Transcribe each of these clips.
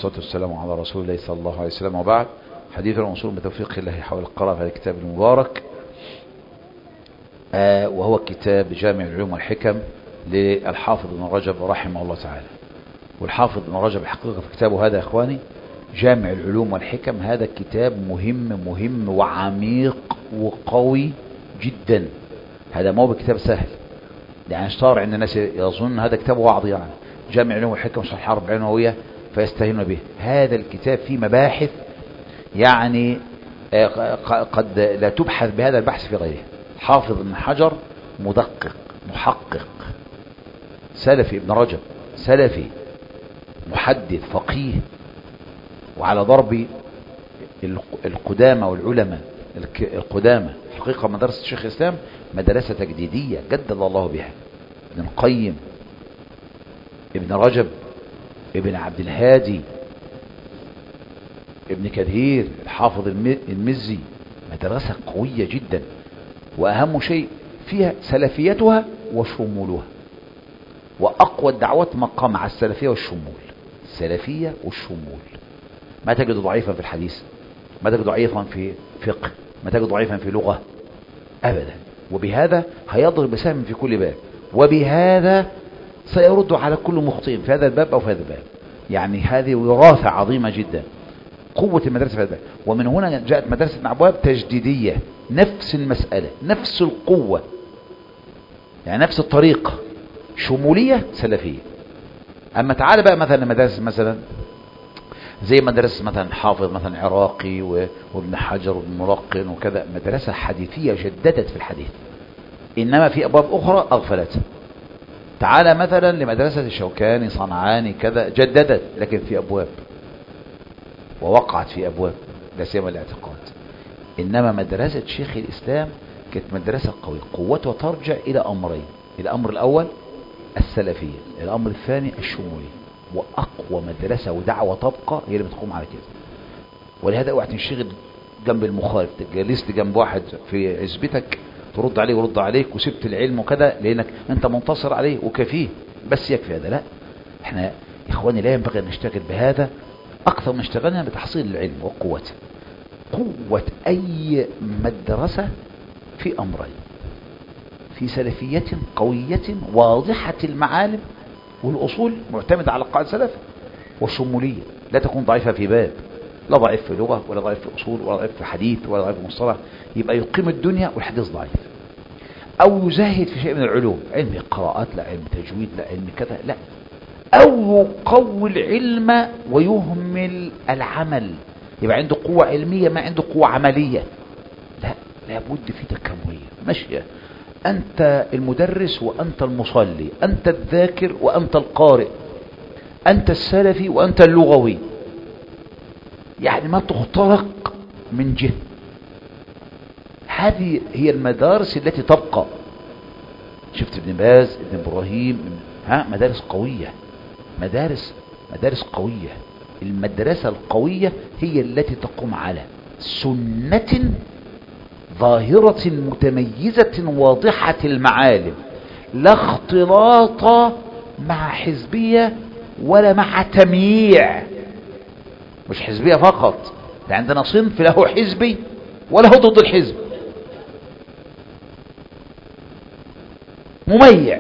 والصلاة والسلام على رسول الله صلى الله عليه وسلم وبعد حديث الموصول بتوفيق الله حول القراءة في هذا الكتاب المبارك آه وهو كتاب جامع العلوم والحكم للحافظ ابن رجب رحمه الله تعالى والحافظ ابن رجب الحقيقة في كتابه هذا يا إخواني جامع العلوم والحكم هذا كتاب مهم مهم وعميق وقوي جدا هذا مو بكتاب سهل يعني اشتهر عند الناس يظن هذا كتاب وعظ يعني جامع العلوم والحكم شرح الحرب العنوية فيستهين به هذا الكتاب فيه مباحث يعني قد لا تبحث بهذا البحث في غيره حافظ ابن حجر مدقق محقق سلفي ابن رجب سلفي محدث فقيه وعلى ضرب القدامى والعلماء القدامى حقيقة مدرسة شيخ الإسلام مدرسة تجديدية جدد الله بها ابن القيم ابن رجب ابن عبد الهادي ابن كثير الحافظ المزي مدرسة قوية جدا وأهم شيء فيها سلفيتها وشمولها وأقوى الدعوات مقام مع السلفية والشمول السلفية والشمول ما تجد ضعيفا في الحديث ما تجد ضعيفا في فقه ما تجد ضعيفا في لغة أبدا وبهذا هيضرب سهم في كل باب وبهذا سيرد على كل مخطئ في هذا الباب أو في هذا الباب يعني هذه وراثة عظيمة جدا قوة المدرسة في هذا الباب ومن هنا جاءت مدرسة أبواب تجديدية نفس المسألة نفس القوة يعني نفس الطريقة شمولية سلفية أما تعال بقى مثلا مدارس مثلا زي مدرسة مثلا حافظ مثلا عراقي وابن حجر وابن ملقن وكذا مدرسة حديثية جددت في الحديث إنما في أبواب أخرى أغفلتها تعال مثلا لمدرسة الشوكاني صنعاني كذا جددت لكن في أبواب ووقعت في أبواب لا سيما الاعتقاد إنما مدرسة شيخ الإسلام كانت مدرسة قوية قوتها ترجع إلى أمرين الأمر الأول السلفية الأمر الثاني الشمولية وأقوى مدرسة ودعوة تبقى هي اللي بتقوم على كده ولهذا اوعى تنشغل جنب المخالف جلست جنب واحد في عزبتك ترد عليه ورد عليك وسبت العلم وكذا لأنك أنت منتصر عليه وكفيه بس يكفي هذا لا احنا يا إخواني لا ينبغي أن نشتغل بهذا أكثر من اشتغلنا بتحصيل العلم وقوته قوة أي مدرسة في أمرين في سلفية قوية واضحة المعالم والأصول معتمدة على قاعدة سلف والشمولية لا تكون ضعيفة في باب لا ضعيف في لغة ولا ضعيف في أصول ولا ضعيف في حديث ولا ضعيف في مصطلح يبقى يقيم الدنيا والحديث ضعيف أو يزهد في شيء من العلوم علم قراءات لا علم تجويد لا علم كذا لا أو يقوي العلم ويهمل العمل يبقى عنده قوة علمية ما عنده قوة عملية لا لابد في تكاملية ماشية أنت المدرس وأنت المصلي أنت الذاكر وأنت القارئ أنت السلفي وأنت اللغوي يعني ما تخترق من جهة هذه هي المدارس التي تبقى شفت ابن باز ابن إبراهيم ها مدارس قوية مدارس مدارس قوية المدرسة القوية هي التي تقوم على سنة ظاهرة متميزة واضحة المعالم لا اختلاط مع حزبية ولا مع تمييع مش حزبية فقط ده عندنا صنف له حزبي وله ضد الحزب مميع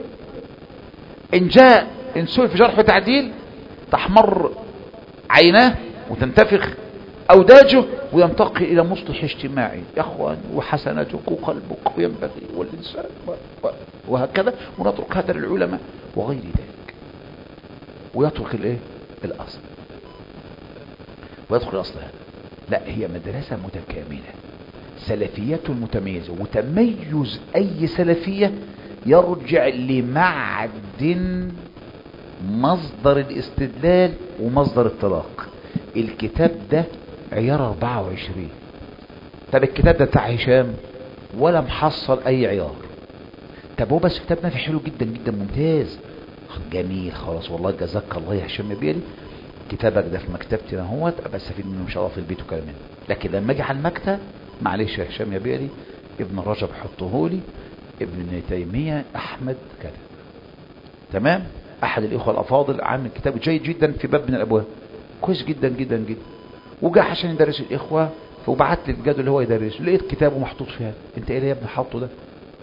ان جاء ان سئل في جرح وتعديل تحمر عيناه وتنتفخ أوداجه وينتقل إلى مصلح اجتماعي يا أخوان وحسناتك وقلبك وينبغي والإنسان وهكذا ونترك هذا للعلماء وغير ذلك ويترك الايه الأصل ويدخل الأصل هذا لا هي مدرسة متكاملة سلفية متميزة وتميز أي سلفية يرجع لمعدن مصدر الاستدلال ومصدر الطلاق الكتاب ده عيار 24 طب الكتاب ده بتاع هشام ولا محصل اي عيار طب هو بس كتاب نافع حلو جدا جدا ممتاز جميل خلاص والله جزاك الله يا هشام بيلي كتابك ده في مكتبتي اهوت ابقى استفيد منه ان شاء الله في البيت وكلام منه لكن لما اجي على المكتب معلش يا هشام يا بيلي ابن رجب حطه لي ابن تيميه احمد كذا تمام احد الاخوه الافاضل عامل كتاب جيد جدا في باب من الابواب كويس جدا جدا جدا وجاء عشان يدرس الاخوه وبعت لي الجدول اللي هو يدرسه لقيت كتابه محطوط فيها انت ايه يا ابني حاطه ده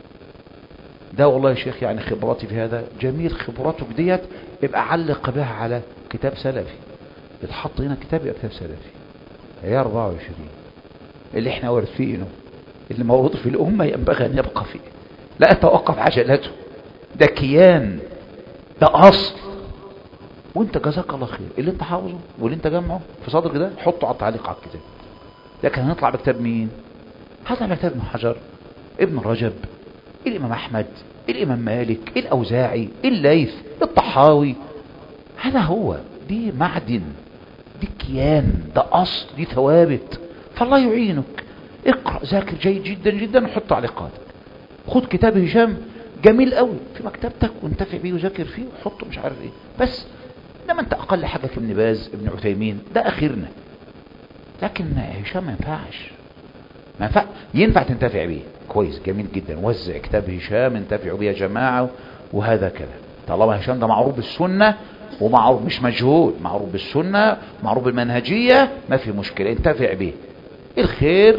ده والله يا شيخ يعني خبراتي في هذا جميل خبراتك ديت ابقى علق بها على كتاب سلفي اتحط هنا كتاب يبقى كتاب سلفي هي 24 اللي احنا وارثينه اللي موجود في الأمة ينبغي أن يبقى فيه لا أتوقف عجلته ده كيان ده أصل وانت جزاك الله خير اللي انت حافظه واللي انت جمعه في صدرك ده حطه على التعليق على الكتاب لكن هنطلع بكتاب مين هطلع بكتاب ابن حجر ابن رجب الامام احمد الامام مالك الاوزاعي الليث الطحاوي هذا هو دي معدن دي كيان ده اصل دي ثوابت فالله يعينك اقرأ ذاكر جيد جدا جدا وحط تعليقاتك خد كتاب هشام جميل قوي في مكتبتك وانتفع بيه وذاكر فيه وحطه مش عارف ايه بس لما انت اقل حاجه في ابن باز ابن عثيمين ده اخرنا لكن هشام ما ينفعش ما ينفع ينفع تنتفع بيه كويس جميل جدا وزع كتاب هشام انتفعوا بيه يا جماعه وهذا كذا طالما هشام ده معروف بالسنه ومعروف مش مجهول معروف بالسنه معروف بالمنهجيه ما في مشكله انتفع بيه الخير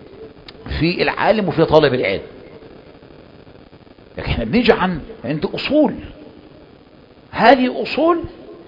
في العالم وفي طالب العلم لكن احنا بنيجي عن عند اصول هذه اصول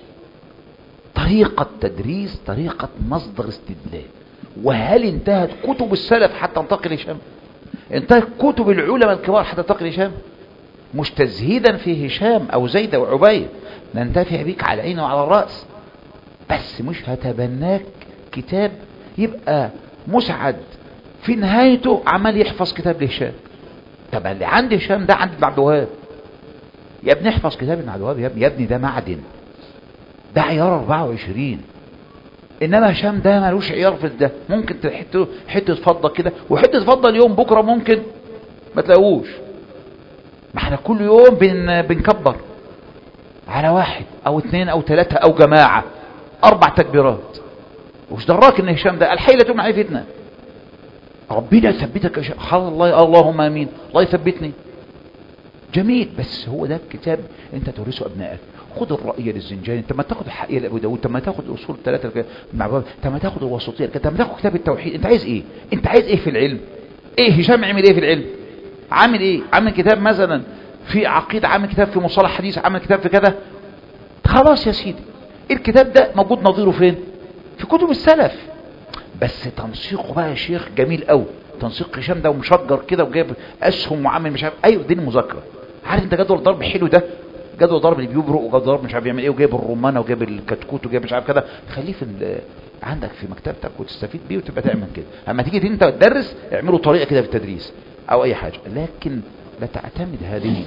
طريقة تدريس طريقة مصدر استدلال وهل انتهت كتب السلف حتى تنتقل هشام انتهت كتب العلماء الكبار حتى تنتقل هشام مش تزهيدا في هشام او زيد وعبيد ننتفع بيك على العين وعلى الرأس بس مش هتبناك كتاب يبقى مسعد في نهايته عمال يحفظ كتاب لهشام طب اللي عند هشام ده عند ابن عبد الوهاب يا ابني احفظ كتاب ابن عبد الوهاب يا ابني, يا ابني ده معدن ده عيار 24 انما هشام ده ملوش عيار في ده ممكن حته حته فضه كده وحته فضه اليوم بكره ممكن ما تلاقوش ما احنا كل يوم بن بنكبر على واحد او اثنين او ثلاثه او جماعه اربع تكبيرات وش دراك ان هشام ده الحيله معي فتنه ربنا يثبتك يا شيخ الله اللهم امين الله يثبتني جميل بس هو ده الكتاب انت تورثه ابنائك خد الرأي للزنجاني انت ما تاخد الحقيقة لأبو داود انت ما تاخد الاصول الثلاثة مع بعض انت ما تاخد الوسطية انت ما تاخد كتاب التوحيد انت عايز ايه انت عايز ايه في العلم ايه هشام عمل ايه في العلم عامل ايه عامل كتاب مثلا في عقيدة عامل كتاب في مصطلح حديث عامل كتاب في كذا خلاص يا سيدي الكتاب ده موجود نظيره فين في كتب السلف بس تنسيقه بقى يا شيخ جميل قوي تنسيق هشام ده ومشجر كده وجايب اسهم وعامل مش عارف ايوه دي المذاكره عارف انت جدول الضرب حلو ده جدول ضرب اللي بيبرق وجدول ضرب مش عارف يعمل ايه وجايب الرمانه وجايب الكتكوت وجايب مش عارف كده خليه في عندك في مكتبتك وتستفيد بيه وتبقى تعمل كده اما تيجي انت تدرس اعملوا طريقه كده في التدريس او اي حاجه لكن لا تعتمد هذه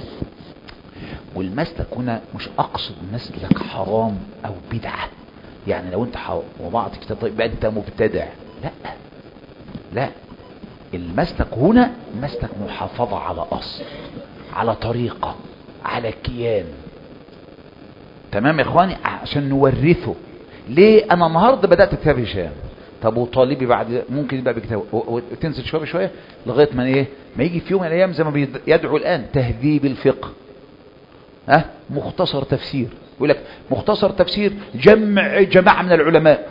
والمسلك هنا مش اقصد مسلك حرام او بدعه يعني لو انت وضعت كتاب طيب يبقى انت مبتدع لا لا المسلك هنا مسلك محافظه على اصل على طريقه على كيان تمام يا اخواني عشان نورثه ليه انا النهارده بدات كتاب هشام طب وطالبي بعد ممكن يبقى بكتاب وتنزل شويه بشويه لغايه ما ايه ما يجي في يوم من الايام زي ما بيدعو الان تهذيب الفقه ها مختصر تفسير يقول لك مختصر تفسير جمع جماعه من العلماء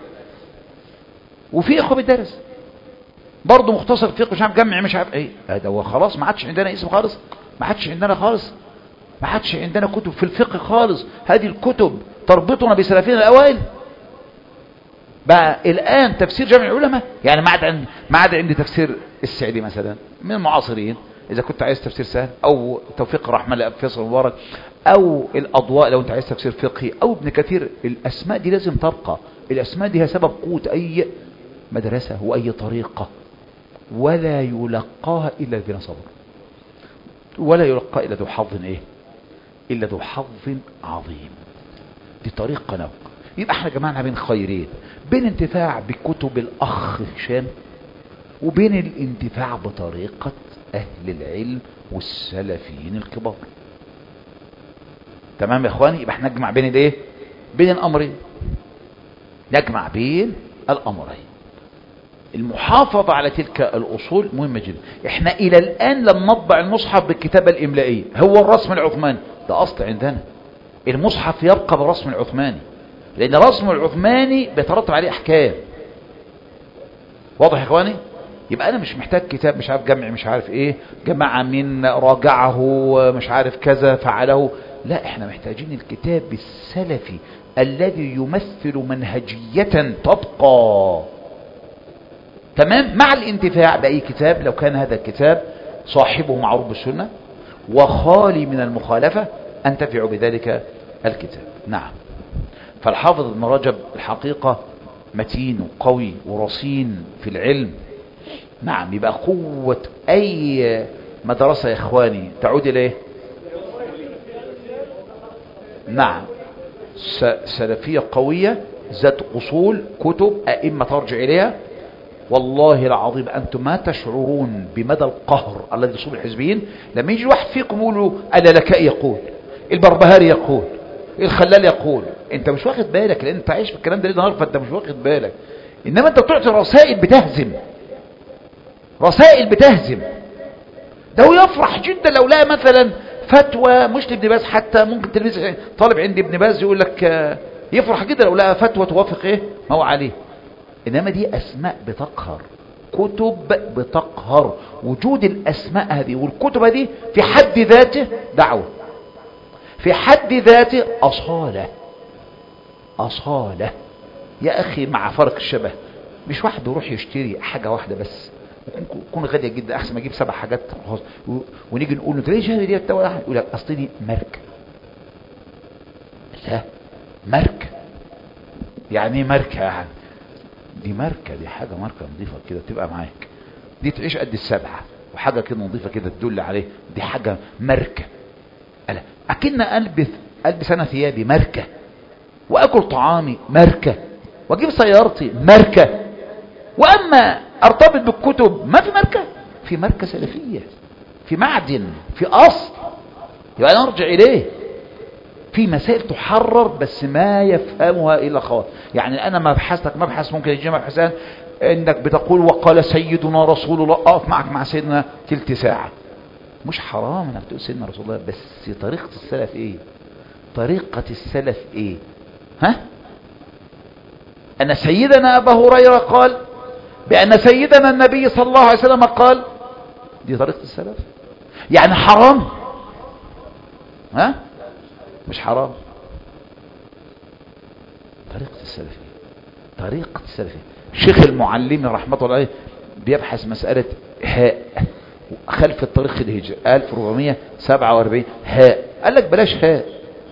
وفي اخوه بيدرس برضه مختصر فقه مش عارف جمع مش عارف ايه ده هو خلاص ما عادش عندنا اسم خالص ما عادش عندنا خالص ما عادش عندنا كتب في الفقه خالص هذه الكتب تربطنا بسلفنا الاوائل بقى الان تفسير جمع العلماء يعني ما عاد عند ما عاد عندي تفسير السعدي مثلا من المعاصرين اذا كنت عايز تفسير سهل او توفيق الرحمن لأبي فيصل مبارك او الاضواء لو انت عايز تفسير فقهي او ابن كثير الاسماء دي لازم تبقى الاسماء دي هي سبب قوت اي مدرسة واي طريقة ولا يلقاها الا الذين صبروا ولا يلقى الا ذو حظ ايه الا ذو حظ عظيم دي طريقة نوع يبقى احنا جمعنا بين خيرين بين انتفاع بكتب الاخ هشام وبين الانتفاع بطريقة اهل العلم والسلفيين الكبار تمام يا اخواني يبقى احنا نجمع بين الايه بين الامرين نجمع بين الامرين المحافظة على تلك الأصول مهمة جدا احنا إلى الآن لم نطبع المصحف بالكتابة الإملائية هو الرسم العثماني ده أصل عندنا المصحف يبقى بالرسم العثماني لان الرسم العثماني بيترتب عليه احكام واضح يا اخواني يبقى انا مش محتاج كتاب مش عارف جمع مش عارف ايه جماعة من راجعه مش عارف كذا فعله لا احنا محتاجين الكتاب السلفي الذي يمثل منهجية تبقى تمام مع الانتفاع بأي كتاب لو كان هذا الكتاب صاحبه معروف بالسنة وخالي من المخالفة أنتفع بذلك الكتاب نعم فالحافظ ابن رجب الحقيقة متين وقوي ورصين في العلم نعم يبقى قوة أي مدرسة يا إخواني تعود إليه نعم سلفية قوية ذات أصول كتب أئمة ترجع إليها والله العظيم أنتم ما تشعرون بمدى القهر الذي يصيب الحزبيين لما يجي واحد فيكم يقول اللالكائي يقول البربهاري يقول الخلال يقول انت مش واخد بالك لان انت عايش في الكلام ده ليه نهار فانت مش واخد بالك انما انت بتعطي رسائل بتهزم رسائل بتهزم ده هو يفرح جدا لو لقى مثلا فتوى مش لابن باز حتى ممكن تلبس طالب عند ابن باز يقول لك يفرح جدا لو لقى فتوى توافق ايه ما هو عليه انما دي اسماء بتقهر كتب بتقهر وجود الاسماء هذه والكتب هذه في حد ذاته دعوة في حد ذاته اصالة اصالة يا اخي مع فرق الشبه مش واحد يروح يشتري حاجة واحدة بس تكون غالية جدا احسن ما اجيب سبع حاجات خلاص ونيجي نقول له ليه شهر دي التوالي يقول لك اصل دي ماركه لا ماركه يعني ايه ماركه يعني دي ماركه دي حاجه ماركه نظيفه كده تبقى معاك دي تعيش قد السبعه وحاجه كده نظيفه كده تدل عليه دي حاجه ماركه ألا اكن البس البس انا ثيابي ماركه واكل طعامي ماركه واجيب سيارتي ماركه واما ارتبط بالكتب ما في ماركه في ماركه سلفيه في معدن في اصل يبقى نرجع اليه في مسائل تحرر بس ما يفهمها الا خاص يعني انا مبحثك مبحث ممكن يجي مبحثان انك بتقول وقال سيدنا رسول الله اقف معك مع سيدنا تلت ساعة مش حرام انك تقول سيدنا رسول الله بس طريقة السلف ايه طريقة السلف ايه ها ان سيدنا ابا هريرة قال بان سيدنا النبي صلى الله عليه وسلم قال دي طريقة السلف يعني حرام ها مش حرام طريقة السلفية طريقة السلفية شيخ المعلم رحمة الله عليه بيبحث مسألة هاء خلف الطريق الهجري 1447 هاء قال لك بلاش هاء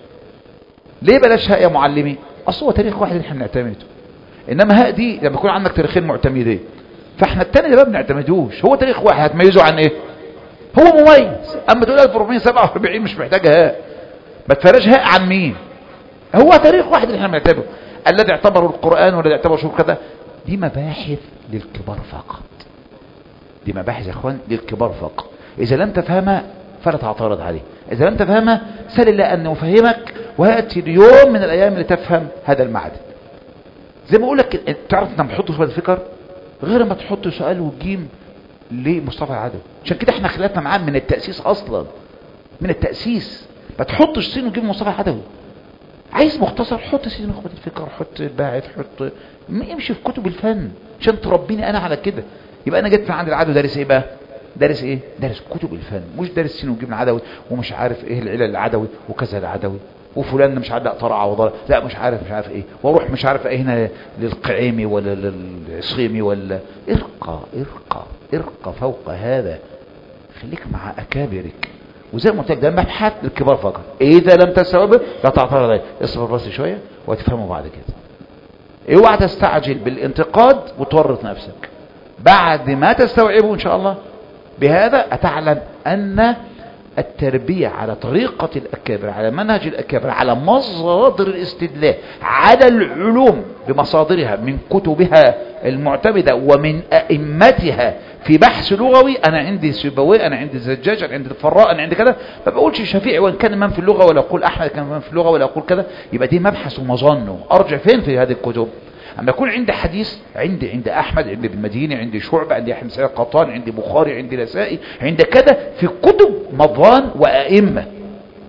ليه بلاش هاء يا معلمي اصل هو تاريخ واحد احنا بنعتمده انما هاء دي لما يكون عندك تاريخين معتمدين فاحنا التاني ده ما بنعتمدوش هو تاريخ واحد هتميزه عن ايه هو مميز اما تقول 1447 مش محتاج هاء ما تفرجش هاء عن مين هو تاريخ واحد اللي احنا بنعتبره الذي اعتبره القرآن والذي اعتبره شو كذا دي مباحث للكبار فقط دي مباحث يا اخوان للكبار فقط اذا لم تفهمها فلا تعترض عليه اذا لم تفهمها سل الله ان يفهمك وياتي اليوم من الايام اللي تفهم هذا المعدن زي ما اقول لك تعرف انت ما تحطش في الفكر غير ما تحط سؤال وجيم لمصطفى العدوي عشان كده احنا خلافنا معاه من التأسيس اصلا من التأسيس ما تحطش سين وجيم مصطفى العدوي عايز مختصر حط سين نخبة الفكر حط الباعث حط امشي في كتب الفن عشان تربيني انا على كده يبقى انا جيت من عند العدوي دارس ايه بقى دارس ايه دارس كتب الفن مش دارس سين وجيم العدوي ومش عارف ايه العلل العدوي وكذا العدوي وفلان مش عارف لا طرع وضل لا مش عارف مش عارف ايه واروح مش عارف ايه هنا للقعيمي ولا للعصيمي ولا ارقى ارقى ارقى فوق هذا خليك مع اكابرك وزي ما قلت لك ده مبحث للكبار فقط اذا لم تستوعبه لا تعترض عليه اصبر بس شويه وتفهمه بعد كده اوعى تستعجل بالانتقاد وتورط نفسك بعد ما تستوعبه ان شاء الله بهذا اتعلم ان التربية على طريقة الأكابر على منهج الأكابر على مصادر الاستدلال على العلوم بمصادرها من كتبها المعتمدة ومن أئمتها في بحث لغوي أنا عندي سيبوي أنا عندي زجاج أنا عندي الفراء أنا عندي كذا ما بقولش شفيعي وإن كان إمام في اللغة ولا أقول أحمد كان إمام في اللغة ولا أقول كذا يبقى دي مبحث ومظنه أرجع فين في هذه الكتب اما يكون عندي حديث عندي عند احمد عندي ابن المديني عندي شعبة عندي احمد سعيد قطان عندي بخاري عندي نسائي عند كذا في كتب مضان وائمه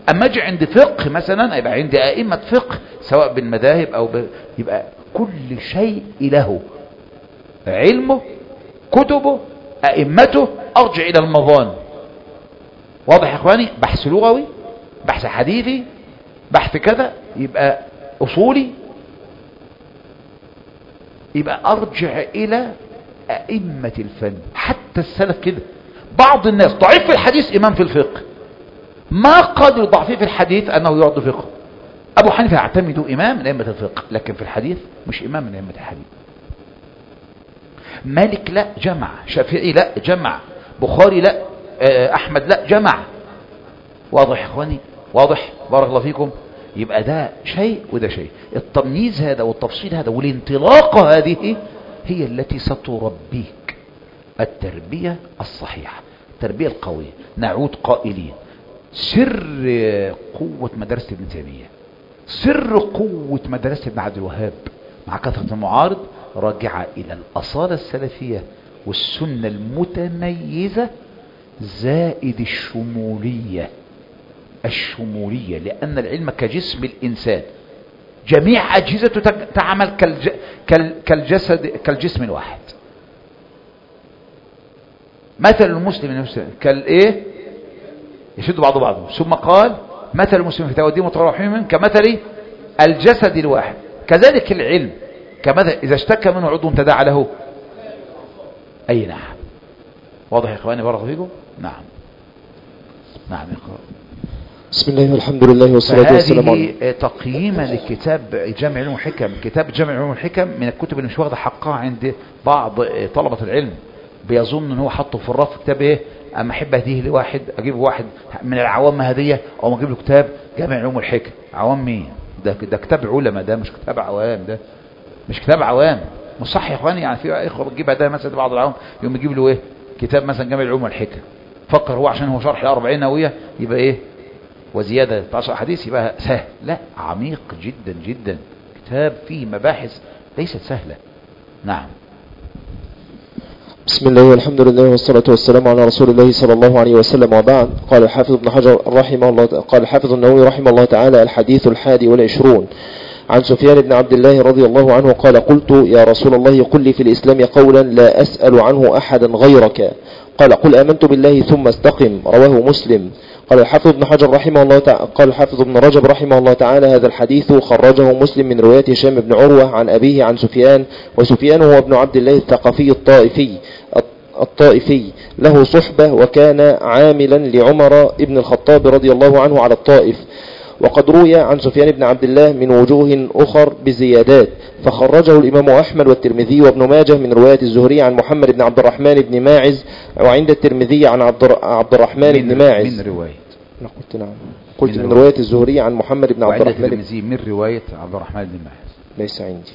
اما اجي عند فقه مثلا يبقى عندي ائمه فقه سواء بالمذاهب او ب... يبقى كل شيء له علمه كتبه ائمته ارجع الى المظان واضح يا اخواني بحث لغوي بحث حديثي بحث كذا يبقى اصولي يبقى ارجع الى ائمه الفن حتى السلف كده بعض الناس ضعيف في الحديث امام في الفقه ما قدر ضعفه في الحديث انه يعد فقه ابو حنيفه يعتمد امام من ائمه الفقه لكن في الحديث مش امام من ائمه الحديث مالك لا جمع شافعي لا جمع بخاري لا احمد لا جمع واضح يا اخواني واضح بارك الله فيكم يبقى ده شيء وده شيء التمييز هذا والتفصيل هذا والانطلاقه هذه هي التي ستربيك التربيه الصحيحه التربيه القويه نعود قائلين سر قوه مدرسه ابن تيميه سر قوه مدرسه ابن عبد الوهاب مع كثره المعارض راجعه الى الاصاله السلفيه والسنه المتميزه زائد الشموليه الشمولية لأن العلم كجسم الإنسان جميع أجهزته تعمل كالج... كال... كالجسد كالجسم الواحد مثل المسلم المسلم كالإيه يشد بعض بعضه ثم قال مثل المسلم في توديهم وتراحمهم كمثل الجسد الواحد كذلك العلم كمثل إذا اشتكى منه عضو تداعى له أي نعم واضح يا إخواني بارك فيكم نعم نعم يقرأ بسم الله والحمد لله والصلاة والسلام على فهذه تقييما لكتاب جامع علوم الحكم كتاب جامع علوم الحكم من الكتب اللي مش واخده حقها عند بعض طلبة العلم بيظن ان هو حطه في الرف كتاب ايه اما احب اهديه لواحد اجيب واحد من العوام هديه او ما اجيب له كتاب جامع علوم الحكم عوام مين ده ده كتاب علماء ده مش كتاب عوام ده مش كتاب عوام مش صح يا اخواني يعني في اخوه بتجيب ده مثلا بعض العوام يقوم يجيب له ايه كتاب مثلا جامع علوم الحكم فكر هو عشان هو شرح الأربعين نووية يبقى ايه وزيادة 10 حديث يبقى سهل لا عميق جدا جدا كتاب فيه مباحث ليست سهلة نعم بسم الله والحمد لله والصلاة والسلام على رسول الله صلى الله عليه وسلم وبعد قال الحافظ ابن حجر رحمه الله قال الحافظ النووي رحمه الله تعالى الحديث الحادي والعشرون عن سفيان بن عبد الله رضي الله عنه قال قلت يا رسول الله قل لي في الإسلام قولا لا أسأل عنه أحدا غيرك قال قل آمنت بالله ثم استقم رواه مسلم قال الحافظ ابن حجر رحمه الله تعالى قال الحافظ ابن رجب رحمه الله تعالى هذا الحديث خرجه مسلم من رواية هشام بن عروة عن أبيه عن سفيان وسفيان هو ابن عبد الله الثقفي الطائفي الطائفي له صحبة وكان عاملا لعمر ابن الخطاب رضي الله عنه على الطائف وقد روي عن سفيان بن عبد الله من وجوه أخر بزيادات فخرجه الإمام أحمد والترمذي وابن ماجه من رواية الزهري عن محمد بن عبد الرحمن بن ماعز وعند الترمذي عن عبد الرحمن بن ماعز من رواية أنا قلت نعم قلت من رواية الزهري عن محمد بن عبد وعند الرحمن الترمذي من رواية عبد الرحمن بن ماعز ليس عندي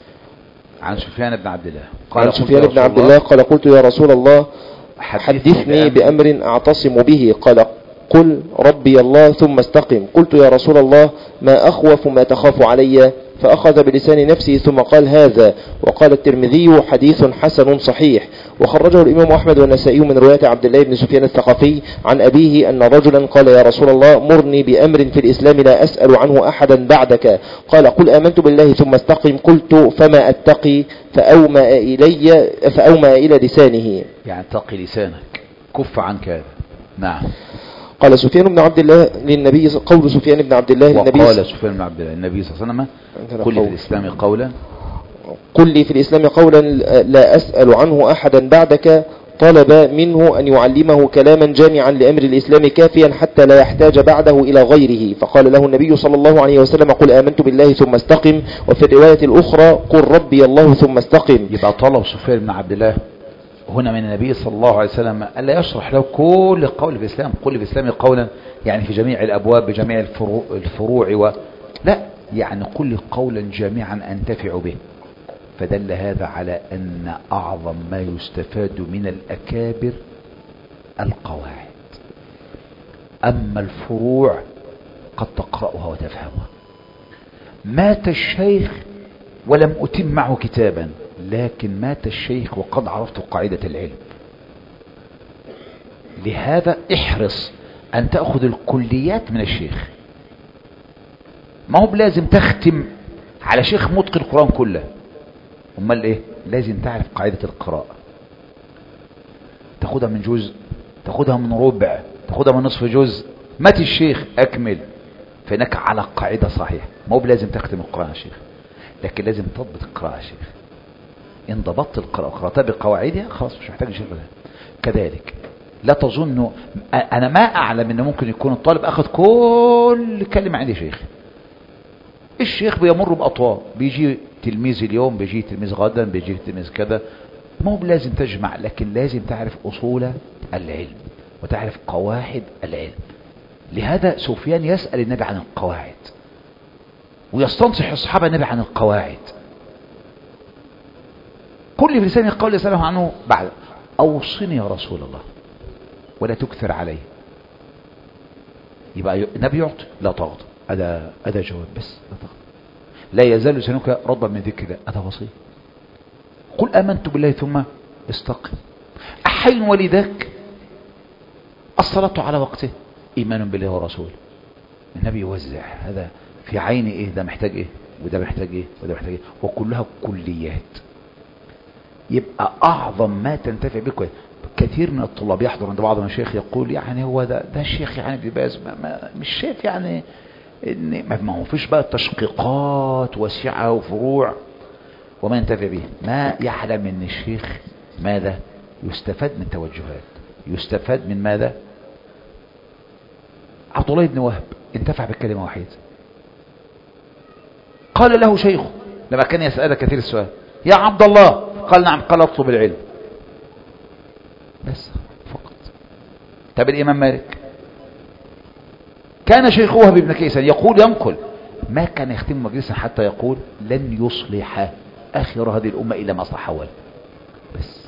عن سفيان بن عبد الله عن قلت سفيان يا بن رسول عبد الله قال قلت يا رسول الله حدثني حدثني بأمر بأمر أعتصم به قال قل ربي الله ثم استقم قلت يا رسول الله ما أخوف ما تخاف علي فأخذ بلسان نفسه ثم قال هذا وقال الترمذي حديث حسن صحيح وخرجه الإمام أحمد والنسائي من رواية عبد الله بن سفيان الثقفي عن أبيه أن رجلا قال يا رسول الله مرني بأمر في الإسلام لا أسأل عنه أحدا بعدك قال قل آمنت بالله ثم استقم قلت فما أتقي فأومأ إلي فأومأ إلى لسانه يعني تقي لسانك كف عنك هذا نعم قال سفيان بن عبد الله للنبي قول سفيان بن عبد الله للنبي وقال سفيان بن عبد الله النبي صلى الله عليه وسلم عندنا كل في قول. الإسلام قولا قل لي في الإسلام قولا لا أسأل عنه أحدا بعدك طلب منه أن يعلمه كلاما جامعا لأمر الإسلام كافيا حتى لا يحتاج بعده إلى غيره فقال له النبي صلى الله عليه وسلم قل آمنت بالله ثم استقم وفي الرواية الأخرى قل ربي الله ثم استقم يبقى طلب سفيان بن عبد الله هنا من النبي صلى الله عليه وسلم ألا يشرح له كل قول في الإسلام كل في الإسلام قولا يعني في جميع الأبواب بجميع الفروع, الفروع و... لا يعني كل قولا جامعا أنتفع به فدل هذا على أن أعظم ما يستفاد من الأكابر القواعد أما الفروع قد تقرأها وتفهمها مات الشيخ ولم أتم معه كتابا لكن مات الشيخ وقد عرفت قاعدة العلم لهذا احرص ان تأخذ الكليات من الشيخ ما هو لازم تختم على شيخ متقن القرآن كله امال ايه لازم تعرف قاعدة القراءة تاخدها من جزء تاخدها من ربع تاخدها من نصف جزء مات الشيخ اكمل فانك على قاعدة صحيحة ما هو لازم تختم القرآن يا شيخ لكن لازم تضبط القراءة يا شيخ ان ضبطت القراءة وقرأتها بقواعدها خلاص مش محتاج شيخ كذلك لا تظن انا ما اعلم ان ممكن يكون الطالب اخذ كل كلمة عندي شيخ الشيخ بيمر باطوار بيجي تلميذ اليوم بيجي تلميذ غدا بيجي تلميذ كذا مو لازم تجمع لكن لازم تعرف اصول العلم وتعرف قواعد العلم لهذا سفيان يسأل النبي عن القواعد ويستنصح الصحابة النبي عن القواعد كل في لسانه قول يسأله عنه بعد أوصني يا رسول الله ولا تكثر عليه يبقى النبي يعطي لا تغضب هذا هذا جواب بس لا تغضب لا يزال لسانك رضا من ذكر الله هذا وصي قل آمنت بالله ثم استقم أحين ولذاك الصلاة على وقته إيمان بالله ورسوله النبي يوزع هذا في عين إيه ده محتاج إيه وده محتاج إيه وده محتاج إيه وكلها كليات يبقى أعظم ما تنتفع به كثير من الطلاب يحضر عند بعض المشايخ يقول يعني هو ده ده الشيخ يعني ابن باز ما ما مش شايف يعني ان ما ما هو فيش بقى تشقيقات واسعه وفروع وما ينتفع به ما يعلم ان الشيخ ماذا يستفاد من توجهات يستفاد من ماذا عبد الله بن وهب انتفع بكلمه واحده قال له شيخه لما كان يسأل كثير السؤال يا عبد الله قال نعم قال اطلب العلم بس فقط طب الإمام مالك كان شيخ وهب بن كيسان يقول ينقل ما كان يختم مجلسا حتى يقول لن يصلح آخر هذه الأمة إلا ما صح أول بس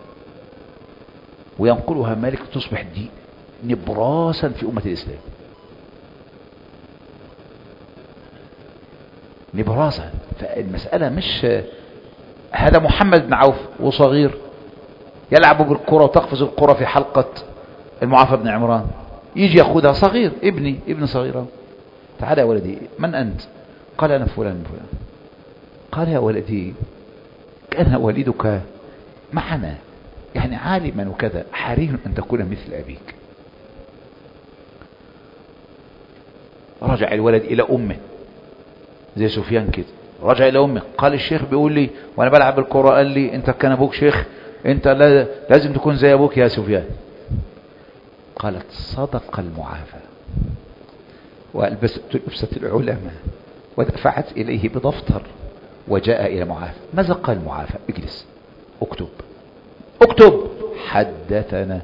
وينقلها مالك تصبح دي نبراسا في أمة الإسلام نبراسا فالمسألة مش هذا محمد بن عوف وصغير يلعب بالكرة وتقفز الكرة في حلقة المعافى بن عمران يجي ياخذها صغير ابني ابن صغير تعال يا ولدي من أنت قال أنا فلان فلان قال يا ولدي كان والدك معنا يعني عالما وكذا حري أن تكون مثل أبيك رجع الولد إلى أمه زي سفيان كده رجع إلى أمه قال الشيخ بيقول لي وأنا بلعب الكرة قال لي أنت كان أبوك شيخ أنت لازم تكون زي أبوك يا سفيان قالت صدق المعافى وألبست لبسة العلماء ودفعت إليه بدفتر وجاء إلى معافى ماذا قال معافى اجلس اكتب اكتب حدثنا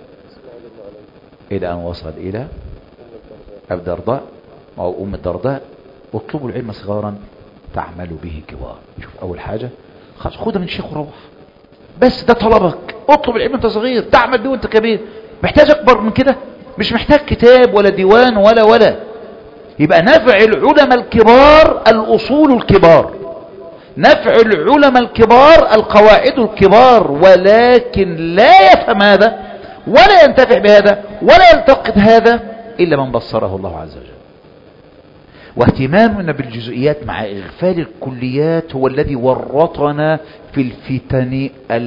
إلى أن وصل إلى أبي الدرداء أو أم الدرداء اطلبوا العلم صغارا تعملوا به كبار شوف أول حاجة خلاص خدها من الشيخ وروح بس ده طلبك اطلب العلم انت صغير تعمل به وانت كبير محتاج اكبر من كده مش محتاج كتاب ولا ديوان ولا ولا يبقى نفع العلماء الكبار الأصول الكبار نفع العلماء الكبار القواعد الكبار ولكن لا يفهم هذا ولا ينتفع بهذا ولا يلتقط هذا إلا من بصره الله عز وجل واهتمامنا بالجزئيات مع إغفال الكليات هو الذي ورطنا في الفتن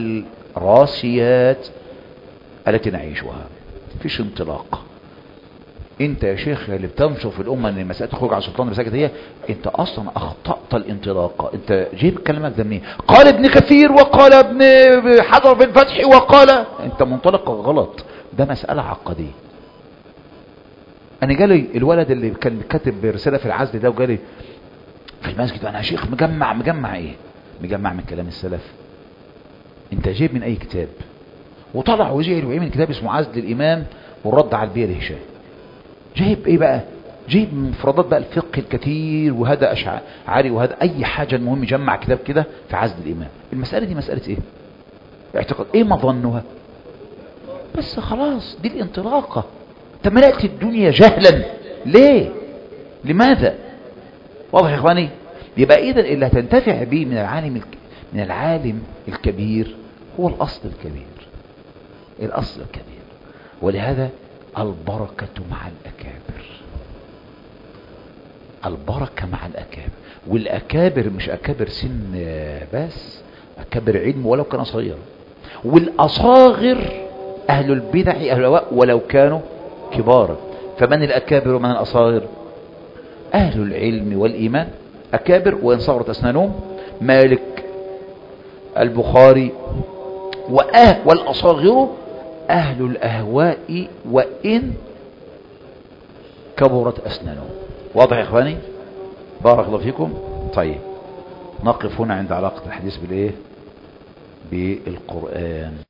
الراسيات التي نعيشها فيش انطلاق انت يا شيخ اللي بتنشر في الامه ان المساله تخرج على سلطان المساجد هي انت اصلا اخطات الانطلاق انت جايب كلامك ده منين قال ابن كثير وقال ابن حجر بن فتحي وقال انت منطلق غلط ده مساله عقديه انا جالي الولد اللي كان كاتب رساله في العزل ده وجالي في المسجد انا يا شيخ مجمع مجمع ايه مجمع من كلام السلف انت جايب من اي كتاب وطلع وجعل وعمل كتاب اسمه عزل الامام والرد على البيئه الهشام جايب ايه بقى جايب من مفردات بقى الفقه الكثير وهذا اشعري وهذا اي حاجه المهم يجمع كتاب كده في عزل الامام المساله دي مساله ايه اعتقاد ايه مظنها بس خلاص دي الانطلاقه انت ملأت الدنيا جهلا ليه لماذا واضح يا اخواني يبقى اذا اللي هتنتفع به من العالم من العالم الكبير هو الاصل الكبير الاصل الكبير ولهذا البركة مع الأكابر البركة مع الأكابر والأكابر مش أكابر سن بس أكابر علم ولو كان صغيرا والأصاغر أهل البدع أهل الهواء ولو كانوا كبارا فمن الأكابر ومن الأصاغر أهل العلم والإيمان أكابر وإن صغرت أسنانهم مالك البخاري وأه والأصاغر أهل الأهواء وإن كبرت أسنانهم واضح يا إخواني بارك الله فيكم طيب نقف هنا عند علاقة الحديث بالإيه بالقرآن